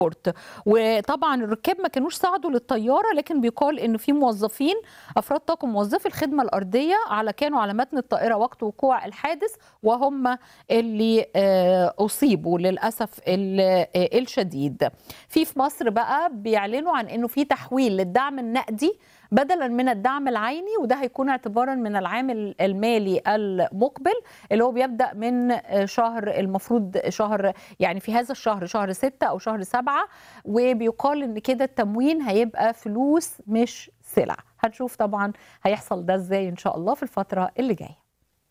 البورت وطبعا الركاب ما كانوش صعدوا للطياره لكن بيقال ان في موظفين افراد طاقم موظفي الخدمه الارضيه على كانوا على متن الطائره وقت وقوع الحادث وهم اللي آه، اصيبوا للاسف ال- آه، الشديد في في مصر بقى بيعلنوا عن انه في تحويل للدعم النقدي بدلا من الدعم العيني وده هيكون اعتبارا من العام المالي المقبل اللي هو بيبدا من شهر المفروض شهر يعني في هذا الشهر شهر ستة او شهر سبعة وبيقال ان كده التموين هيبقى فلوس مش سلع هنشوف طبعا هيحصل ده ازاي ان شاء الله في الفتره اللي جايه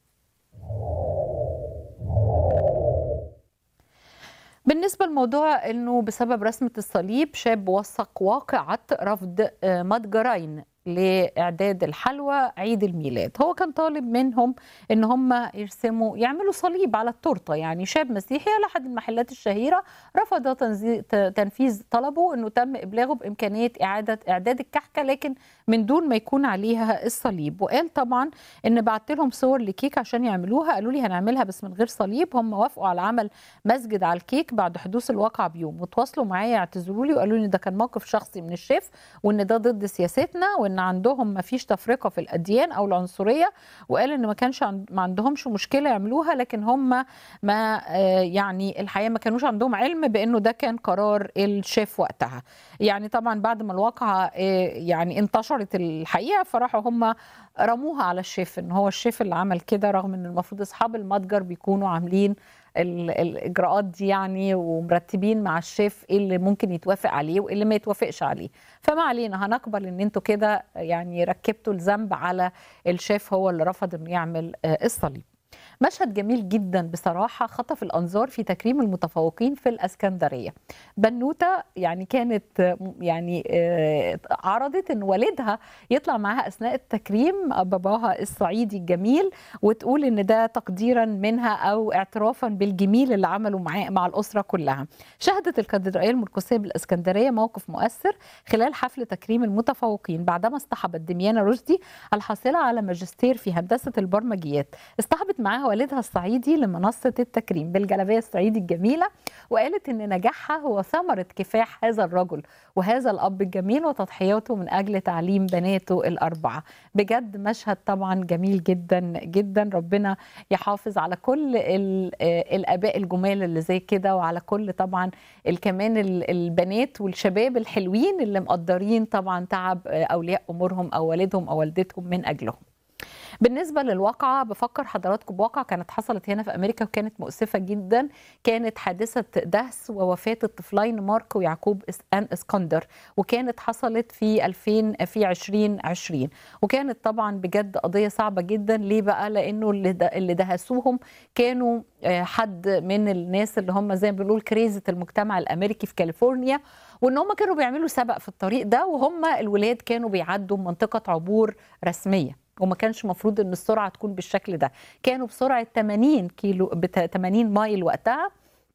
بالنسبة لموضوع انه بسبب رسمة الصليب شاب وثق واقعة رفض آه، متجرين لاعداد الحلوى عيد الميلاد هو كان طالب منهم ان هم يرسموا يعملوا صليب على التورته يعني شاب مسيحي على احد المحلات الشهيره رفض تنزي- ت- تنفيذ طلبه انه تم ابلاغه بامكانيه اعاده اعداد الكحكه لكن من دون ما يكون عليها الصليب وقال طبعا ان بعت لهم صور لكيك عشان يعملوها قالوا لي هنعملها بس من غير صليب هم وافقوا على عمل مسجد على الكيك بعد حدوث الواقعه بيوم وتواصلوا معايا يعتذروا لي وقالوا لي ده كان موقف شخصي من الشيف وان ده ضد سياستنا وان عندهم ما فيش تفرقه في الاديان او العنصريه وقال ان ما كانش عند ما عندهمش مشكله يعملوها لكن هم ما آه، يعني الحقيقه ما كانوش عندهم علم بانه ده كان قرار الشيف وقتها يعني طبعا بعد ما الواقعه آه، يعني انتشرت الحقيقه فراحوا هم رموها على الشيف ان هو الشيف اللي عمل كده رغم ان المفروض اصحاب المتجر بيكونوا عاملين ال- الاجراءات دي يعني ومرتبين مع الشيف ايه اللي ممكن يتوافق عليه وايه اللي ما يتوافقش عليه فما علينا هنقبل ان انتوا كده يعني ركبتوا الذنب على الشيف هو اللي رفض انه يعمل آه، الصليب مشهد جميل جدا بصراحة خطف الأنظار في تكريم المتفوقين في الأسكندرية بنوتة يعني كانت آه، يعني آه، عرضت أن والدها يطلع معاها أثناء التكريم باباها الصعيدي الجميل وتقول أن ده تقديرا منها أو اعترافا بالجميل اللي عمله معاه مع الأسرة كلها شهدت الكاتدرائية المركزية بالإسكندرية موقف مؤثر خلال حفل تكريم المتفوقين بعدما اصطحبت دميانة رشدي الحاصلة على ماجستير في هندسة البرمجيات اصطحبت معاها والدها الصعيدي لمنصة التكريم بالجلابية الصعيدي الجميلة وقالت ان نجاحها هو ثمرة كفاح هذا الرجل وهذا الأب الجميل وتضحياته من أجل تعليم بناته الأربعة بجد مشهد طبعا جميل جدا جدا ربنا يحافظ على كل ال- آه، الآباء الجمال اللي زي كده وعلى كل طبعا ال- كمان ال- البنات والشباب الحلوين اللي مقدرين طبعا تعب آه، أولياء أمورهم أو والدهم أو والدتهم من أجلهم بالنسبة للواقعة بفكر حضراتكم بواقعة كانت حصلت هنا في أمريكا وكانت مؤسفة جدا كانت حادثة دهس ووفاة الطفلين مارك ويعقوب إس- أن اسكندر وكانت حصلت في 2000 في 2020 وكانت طبعا بجد قضية صعبة جدا ليه بقى لأنه اللي ده- اللي دهسوهم كانوا آه، حد من الناس اللي هم زي ما بنقول كريزة المجتمع الأمريكي في كاليفورنيا وان هم كانوا بيعملوا سبق في الطريق ده وهم الولاد كانوا بيعدوا منطقة عبور رسمية وما كانش مفروض ان السرعه تكون بالشكل ده كانوا بسرعه 80 كيلو بت- 80 مايل وقتها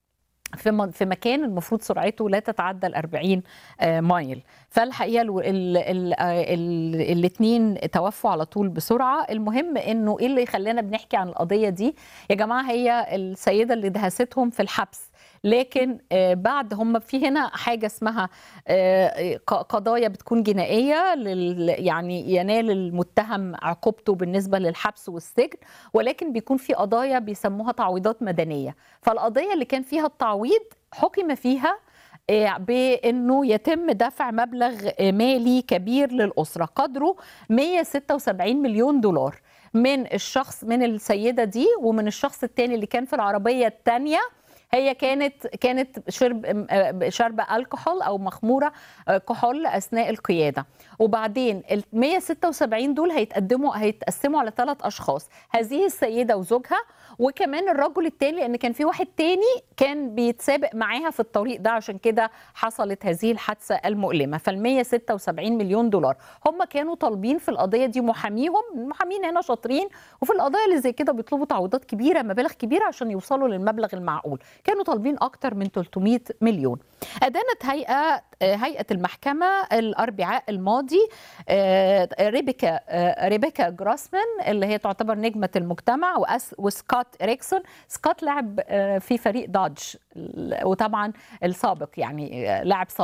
في م- في مكان المفروض سرعته لا تتعدى ال 40 آه، مايل فالحقيقه الاثنين توفوا على طول بسرعه المهم انه ايه اللي خلانا بنحكي عن القضيه دي يا جماعه هي السيده اللي دهستهم في الحبس لكن آه، بعد هم في هنا حاجه اسمها آه، ق- قضايا بتكون جنائيه لل يعني ينال المتهم عقوبته بالنسبه للحبس والسجن ولكن بيكون في قضايا بيسموها تعويضات مدنيه فالقضيه اللي كان فيها التعويض حكم فيها آه، بانه يتم دفع مبلغ آه، مالي كبير للاسره قدره 176 مليون دولار من الشخص من السيده دي ومن الشخص الثاني اللي كان في العربيه الثانيه هي كانت كانت شرب آه، شرب الكحول او مخموره آه، كحول اثناء القياده وبعدين ال 176 دول هيتقدموا هيتقسموا على ثلاث اشخاص هذه السيده وزوجها وكمان الرجل التاني لان كان في واحد تاني كان بيتسابق معاها في الطريق ده عشان كده حصلت هذه الحادثه المؤلمه فال 176 مليون دولار هم كانوا طالبين في القضيه دي محاميهم المحامين هنا شاطرين وفي القضايا اللي زي كده بيطلبوا تعويضات كبيره مبالغ كبيره عشان يوصلوا للمبلغ المعقول كانوا طالبين اكتر من 300 مليون ادانت هيئه هيئه المحكمه الاربعاء الماضي ريبيكا ريبيكا جراسمان اللي هي تعتبر نجمه المجتمع وسكوت اريكسون سكوت لعب في فريق دادج وطبعا السابق يعني لاعب سابق